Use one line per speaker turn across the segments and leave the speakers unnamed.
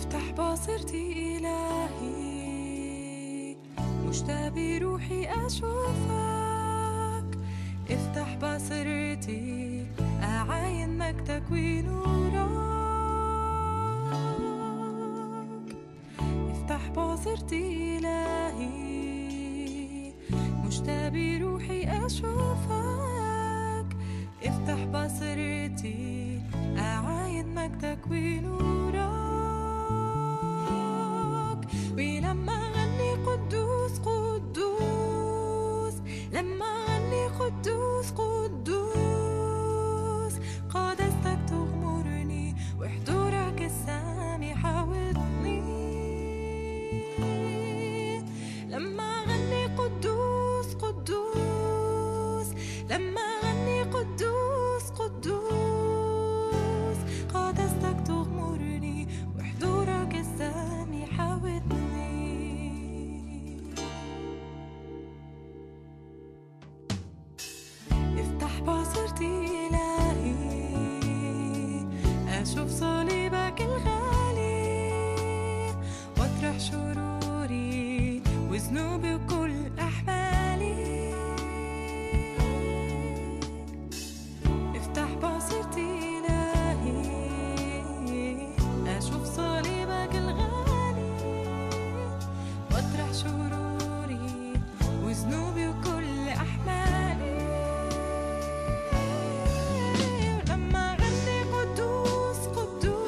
افتح بصيرتي إلهي مشتاق بروحي أشوفك افتح بصيرتي أعاين مجدك ونورك افتح بصيرتي إلهي مشتاق بروحي أشوفك افتح بصيرتي أعاين مجدك ونورك ولما غني قدوس قدوس لما غني قدوس قدوس قدستك تغمرني وحضورك السامي حاوطني لما غني قدوس قدوس لما غني قدوس قدوس قدستك تغمرني وحضورك السامي حاوطني افتح بصيرتي إلهي أشوف صليبك الغالي واطرح شروري وذنوبي وكل أحمالي افتح بصيرتي إلهي أشوف صليبك الغالي واطرح شروري وذنوبي وكل أحمالي لما غني قدوس قدوس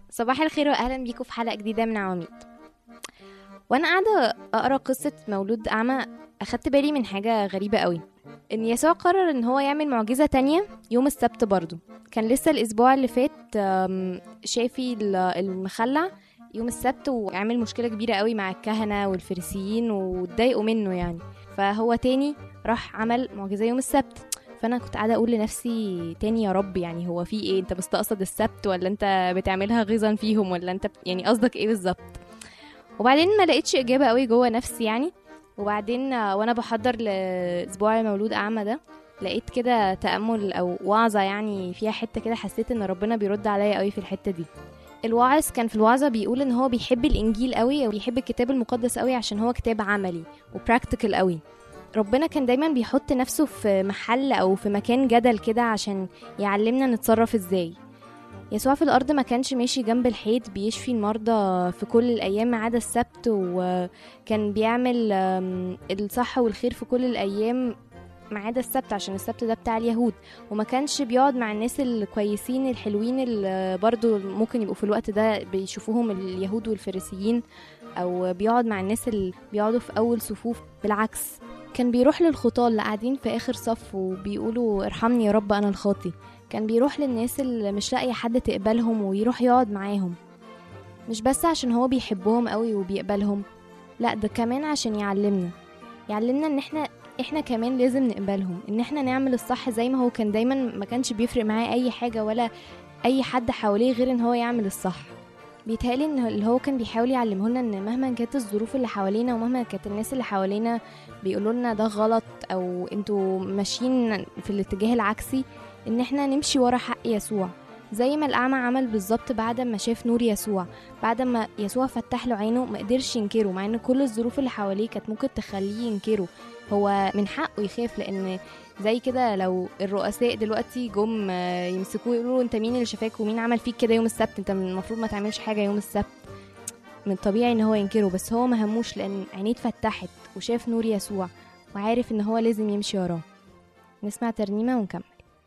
صباح الخير واهلا بيكم في حلقه جديده من عواميد وانا قاعده اقرا قصه مولود اعمى اخدت بالي من حاجه غريبه قوي ان يسوع قرر ان هو يعمل معجزه تانية يوم السبت برضو كان لسه الاسبوع اللي فات آم، شافي ال- المخلع يوم السبت وعمل مشكله كبيره قوي مع الكهنه والفريسيين واتضايقوا منه يعني فهو تاني راح عمل معجزه يوم السبت فانا كنت قاعده اقول لنفسي تاني يا رب يعني هو في ايه انت مستقصد السبت ولا انت بتعملها غيظا فيهم ولا انت بت- يعني قصدك ايه بالظبط وبعدين ما لقيتش اجابه قوي جوه نفسي يعني وبعدين آه، وانا بحضر لاسبوع المولود اعمى ده لقيت كده تامل او وعظه يعني فيها حته كده حسيت ان ربنا بيرد عليا قوي في الحته دي الواعظ كان في الوعظه بيقول ان هو بيحب الانجيل قوي وبيحب الكتاب المقدس قوي عشان هو كتاب عملي وبراكتيكال قوي ربنا كان دايما بيحط نفسه في محل او في مكان جدل كده عشان يعلمنا نتصرف ازاي يسوع في الارض ما كانش ماشي جنب الحيط بيشفي المرضى في كل الايام ما عدا السبت وكان بيعمل آم، الصح والخير في كل الايام ما عدا السبت عشان السبت ده بتاع اليهود وما كانش بيقعد مع الناس الكويسين الحلوين اللي برضو ممكن يبقوا في الوقت ده بيشوفوهم اليهود والفريسيين او بيقعد مع الناس اللي بيقعدوا في اول صفوف بالعكس كان بيروح للخطاة اللي قاعدين في آخر صف وبيقولوا ارحمني يا رب أنا الخاطي كان بيروح للناس اللي مش لاقية حد تقبلهم ويروح يقعد معاهم مش بس عشان هو بيحبهم قوي وبيقبلهم لا ده كمان عشان يعلمنا يعلمنا ان احنا احنا كمان لازم نقبلهم ان احنا نعمل الصح زي ما هو كان دايما ما كانش بيفرق معاه اي حاجة ولا اي حد حواليه غير ان هو يعمل الصح بيتهيألي ان اللي هو كان بيحاول يعلمه لنا ان مهما كانت الظروف اللي حوالينا ومهما كانت الناس اللي حوالينا بيقولوا لنا ده غلط او انتوا ماشيين في الاتجاه العكسي ان احنا نمشي ورا حق يسوع زي ما الاعمى عمل بالظبط بعد ما شاف نور يسوع بعد ما يسوع فتح له عينه ما قدرش ينكره مع ان كل الظروف اللي حواليه كانت ممكن تخليه ينكره هو من حقه يخاف لان زي كده لو الرؤساء دلوقتي جم آه، يمسكوه يقولوا له انت مين اللي شافاك ومين عمل فيك كده يوم السبت انت المفروض ما تعملش حاجه يوم السبت من الطبيعي ان هو ينكره بس هو ما هموش لان عينيه اتفتحت وشاف نور يسوع وعارف ان هو لازم يمشي وراه نسمع ترنيمه ونكمل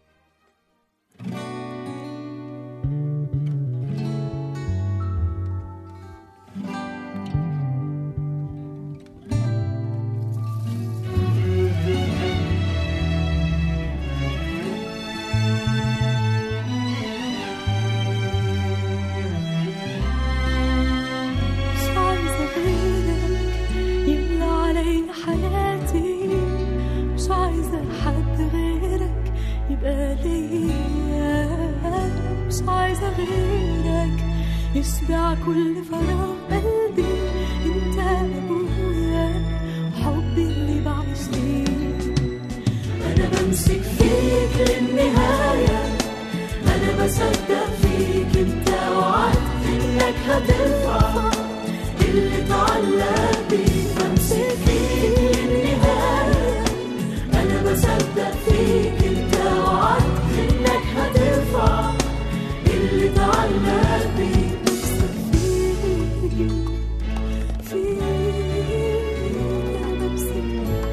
مش عايزة غيرك يملى عليا حياتي مش عايزة حد غيرك يبقى ليا مش عايزة غيرك يشبع كل فراغ قلبي انت ابويا وحبي اللي بعيش ليه انا بمسك فيك للنهايه انا بصدق فيك انت وعدت انك هترفع اللي اتعلق بيك بمسك فيك للنهايه انا بصدق فيك انت وعدت انك هترفع اللي اتعلق بيك فيك فيك انا بمسك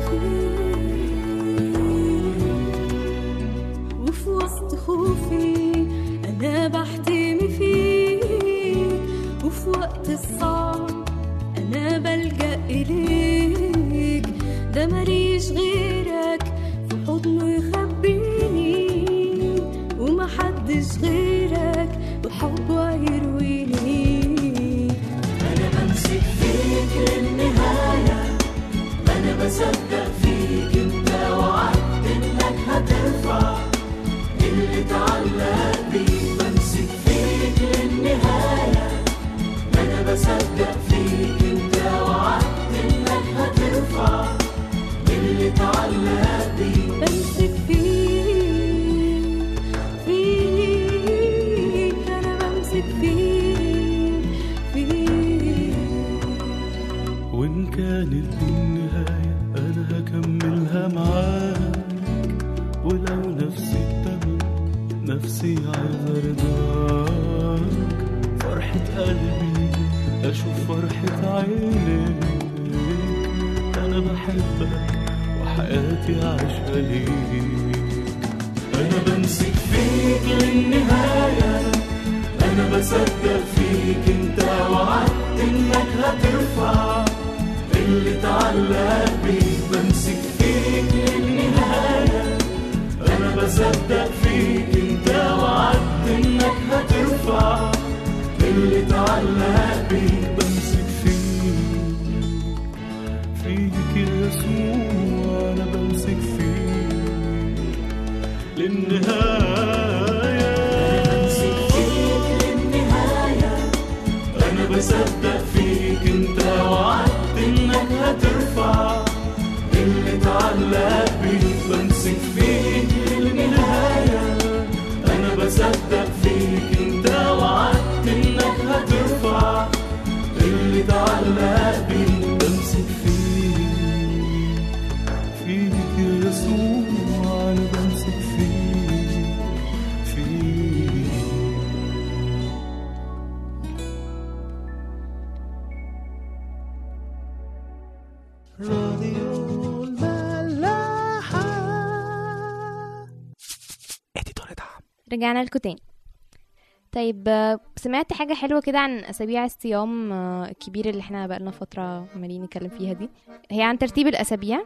فيك وفي وسط خوفي أنا بحتمي فيك وفي وقت الصعب أنا بلجأ إليك ده ماليش غيرك في حضنه يخبيني ومحدش غيرك بحبه يرويني أنا بمسك فيك للنهاية أنا بصدق فيك أنت وعدت إنك هترفع اللي اتعلق بيه بمسك فيك للنهاية أنا بصدق فيك أنت وعدت إنك هترفع اللي اتعلق بيه بمسك فيك فيك أنا بمسك فيك فيك
وإن كانت دي النهاية أنا هكملها معاك ولو نفسي التمن نفسي عايز أرضاك فرحة قلبي أشوف فرحة عينيك أنا بحبك وحياتي عايشة ليك أنا بمسك فيك للنهاية أنا بصدق فيك فيك انت وعدت انك هترفع اللي اتعلق بيك بمسك فيك للنهاية انا بصدق فيك انت وعدت انك هترفع اللي اتعلق بيك بمسك فيك فيك يا يسوع انا بمسك فيك للنهاية بمسك فيك للنهاية انا بصدق فيك انت وعدت انك هترفع اللي اتعلق بيك بمسك فيك للنهاية انا بصدق فيك انت وعدت انك هترفع اللي اتعلق بيك بمسك فيك فيك يا يسوع انا بمسك فيك فيك راديو الملاحة اديتور دعم
رجعنا لكم تاني طيب آه، سمعت حاجة حلوة كده عن أسابيع الصيام آه، الكبير اللي احنا بقالنا فترة عمالين نتكلم فيها دي هي عن ترتيب الأسابيع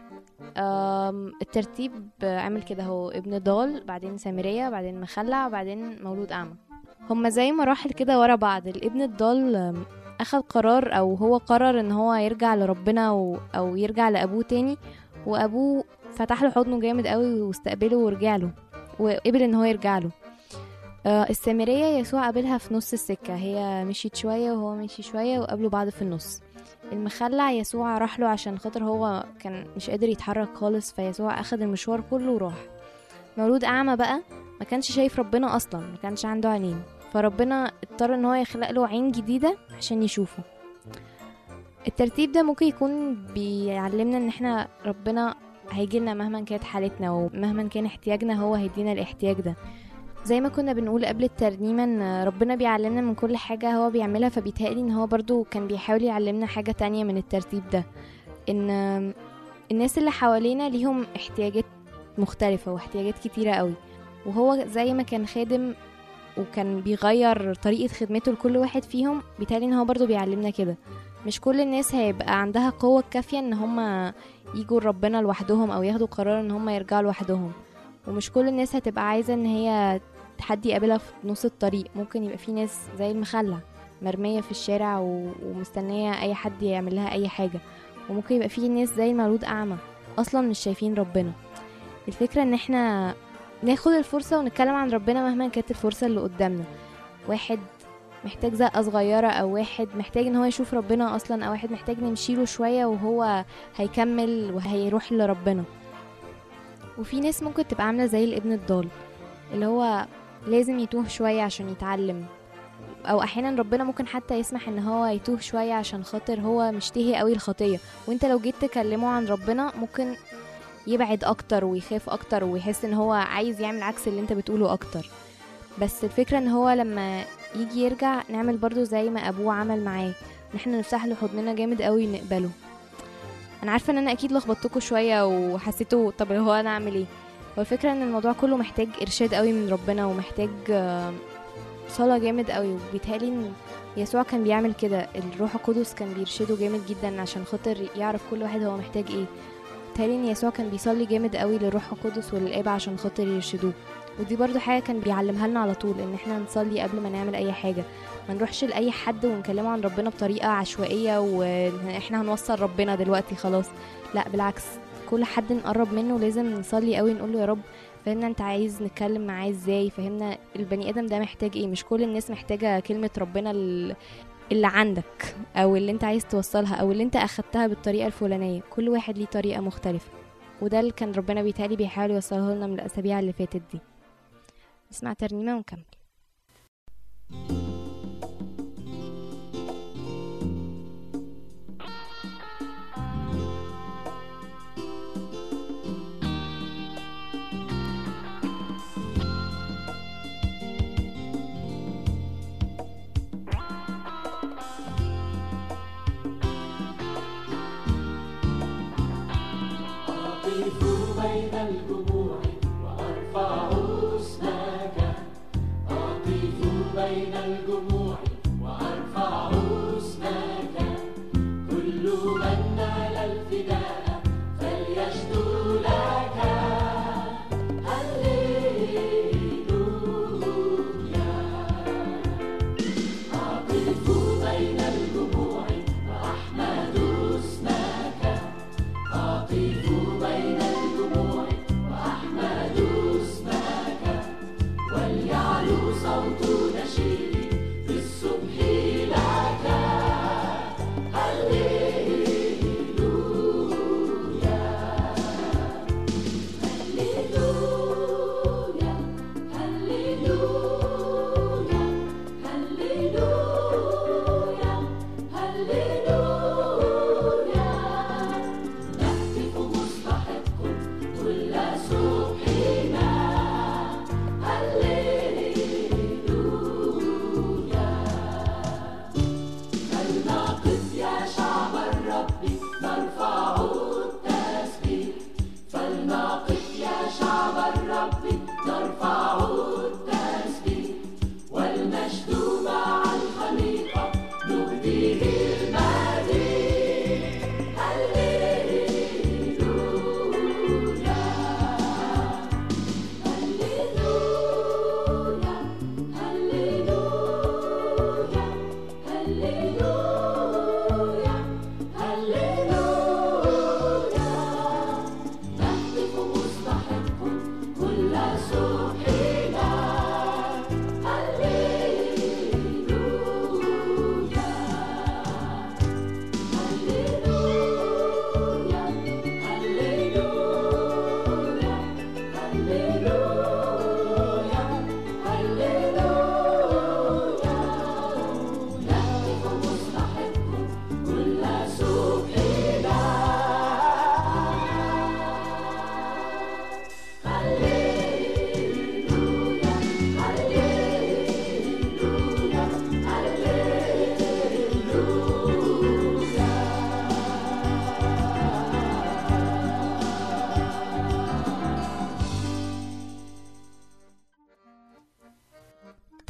آم، الترتيب آه، عامل كده هو ابن ضال بعدين سامرية بعدين مخلع بعدين مولود أعمى هما زي مراحل كده ورا بعض الابن الضال آم، أخد قرار أو هو قرر إن هو يرجع لربنا و- أو يرجع لأبوه تاني وأبوه فتح له حضنه جامد قوي واستقبله ورجع له وقبل إن هو يرجع له آه، السامرية يسوع قابلها في نص السكة هي مشيت شوية وهو مشي شوية وقابلوا بعض في النص المخلع يسوع راح له عشان خاطر هو كان مش قادر يتحرك خالص فيسوع أخد المشوار كله وراح مولود أعمى بقى ما كانش شايف ربنا أصلا ما كانش عنده عينين فربنا اضطر ان هو يخلق له عين جديدة عشان يشوفه الترتيب ده ممكن يكون بيعلمنا ان احنا ربنا هيجيلنا مهما كانت حالتنا ومهما كان احتياجنا هو هيدينا الاحتياج ده زي ما كنا بنقول قبل الترنيمة ان ربنا بيعلمنا من كل حاجة هو بيعملها فبيتهيألي ان هو برضو كان بيحاول يعلمنا حاجة تانية من الترتيب ده ان الناس اللي حوالينا ليهم احتياجات مختلفة واحتياجات كتيرة قوي وهو زي ما كان خادم وكان بيغير طريقة خدمته لكل واحد فيهم بيتهيألي ان هو برضو بيعلمنا كده مش كل الناس هيبقى عندها قوة كافية ان هم يجوا لربنا لوحدهم او ياخدوا قرار ان هم يرجعوا لوحدهم ومش كل الناس هتبقى عايزة ان هي حد يقابلها في نص الطريق ممكن يبقى في ناس زي المخلع مرمية في الشارع و... ومستنية اي حد يعمل لها اي حاجة وممكن يبقى في ناس زي المولود اعمى اصلا مش شايفين ربنا الفكرة ان احنا ناخد الفرصة ونتكلم عن ربنا مهما كانت الفرصة اللي قدامنا واحد محتاج زقة صغيرة أو واحد محتاج إن هو يشوف ربنا أصلا أو واحد محتاج نمشيله شوية وهو هيكمل وهيروح لربنا وفي ناس ممكن تبقى عاملة زي الابن الضال اللي هو لازم يتوه شوية عشان يتعلم أو أحيانا ربنا ممكن حتى يسمح إن هو يتوه شوية عشان خاطر هو مشتهي قوي الخطية وانت لو جيت تكلمه عن ربنا ممكن يبعد اكتر ويخاف اكتر ويحس ان هو عايز يعمل عكس اللي انت بتقوله اكتر بس الفكرة ان هو لما يجي يرجع نعمل برضو زي ما ابوه عمل معاه ان احنا نفتح له حضننا جامد قوي نقبله انا عارفة ان انا اكيد لخبطتكوا شوية وحسيتوا طب هو انا اعمل ايه هو الفكرة ان الموضوع كله محتاج ارشاد قوي من ربنا ومحتاج آه، صلاة جامد قوي وبيتهيألي ان يسوع كان بيعمل كده الروح القدس كان بيرشده جامد جدا عشان خاطر يعرف كل واحد هو محتاج ايه بيتهيألي ان يسوع كان بيصلي جامد قوي للروح القدس وللاب عشان خاطر يرشدوه ودي برضو حاجة كان بيعلمها لنا على طول ان احنا نصلي قبل ما نعمل اي حاجة ما نروحش لأي حد ونكلمه عن ربنا بطريقة عشوائية واحنا هنوصل ربنا دلوقتي خلاص لا بالعكس كل حد نقرب منه لازم نصلي قوي نقول له يا رب فهمنا انت عايز نتكلم معاه ازاي فهمنا البني ادم ده محتاج ايه مش كل الناس محتاجة كلمة ربنا ال- اللي عندك او اللي انت عايز توصلها او اللي انت اخدتها بالطريقة الفلانية كل واحد ليه طريقة مختلفة وده اللي كان ربنا بيتهيألي بيحاول يوصله لنا من الأسابيع اللي فاتت دي نسمع ترنيمة ونكمل
أقف بين الجموع وأرفع اسمك أقف بين الجموع وأرفع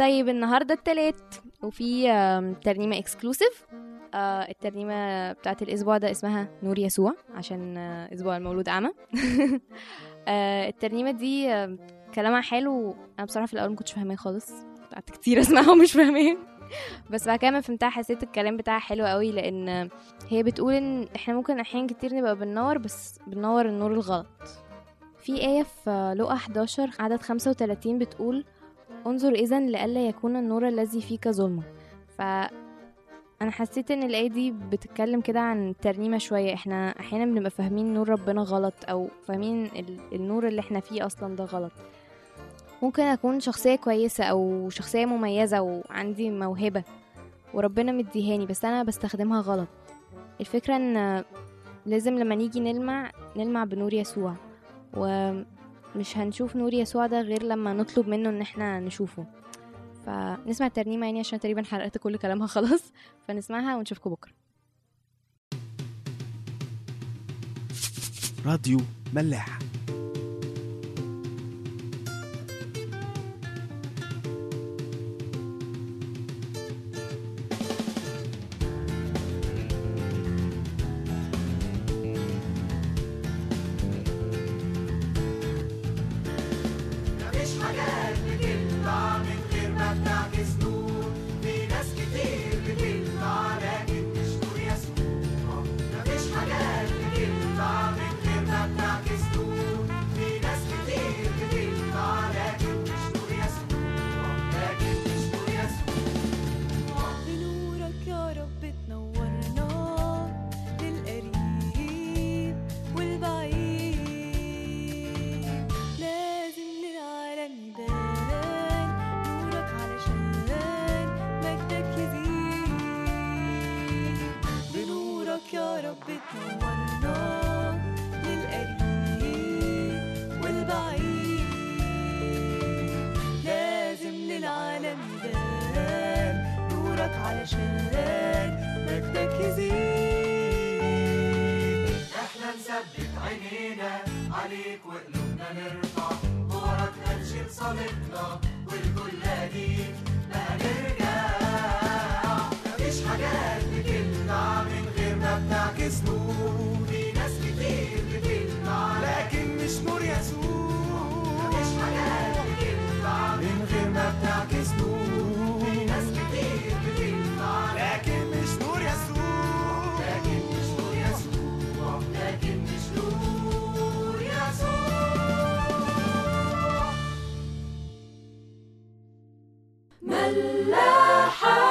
طيب النهارده التلات وفي آم، ترنيمه اكسكلوسيف الترنيمه بتاعت الاسبوع ده اسمها نور يسوع عشان آه، اسبوع المولود اعمى آه، الترنيمه دي آم، كلامها حلو انا بصراحه في الاول ما كنتش فاهماه خالص قعدت كتير اسمعها ومش فاهماه بس بعد كده ما فهمتها حسيت الكلام بتاعها حلو قوي لان هي بتقول ان احنا ممكن احيانا كتير نبقى بننور بس بننور النور الغلط في آية في لقا 11 عدد 35 بتقول انظر إذا لئلا يكون النور الذي فيك ظلمة فأنا حسيت إن الآية دي بتتكلم كده عن ترنيمة شوية احنا أحيانا بنبقى فاهمين نور ربنا غلط أو فاهمين ال- النور اللي احنا فيه أصلا ده غلط ممكن أكون شخصية كويسة أو شخصية مميزة وعندي موهبة وربنا مديهاني بس أنا بستخدمها غلط الفكرة إن لازم لما نيجي نلمع نلمع بنور يسوع ومش هنشوف نور يسوع ده غير لما نطلب منه ان احنا نشوفه فنسمع الترنيمة يعني عشان تقريبا حرقت كل كلامها خلاص فنسمعها ونشوفكم بكرة
راديو ملاح
مفيش حاجات بتطلع من غير ما بتعكس نور في ناس كتير بتطلع لكن مش نور يسوع مفيش حاجات بتطلع من غير ما بتعكس نور في ناس كتير بتطلع لكن مش نور يسوع لكن مش نور يسوع
بنورك يا رب تنورنا للقريب والبعيد لازم للعالم يبان نورك علشان مجدك يزيد بنورك يا رب تنورنا للقريب والبعيد لازم للعالم يبان نورك علشان مجدك يزيد
احنا نثبت عينينا عليك وقلوبنا نرفع نورك هنشيل صليبنا والكل ليك بقى نرجع مفيش حاجات بتطلع من غير ما بتعكس نور في ناس كتير بتطلع لكن مش نور يسوع مفيش حاجات بتطلع من غير ما بتعكس نور في ناس كتير بتطلع لكن مش نور يسوع لكن مش نور يسوع لكن مش نور يسوع
ملاحة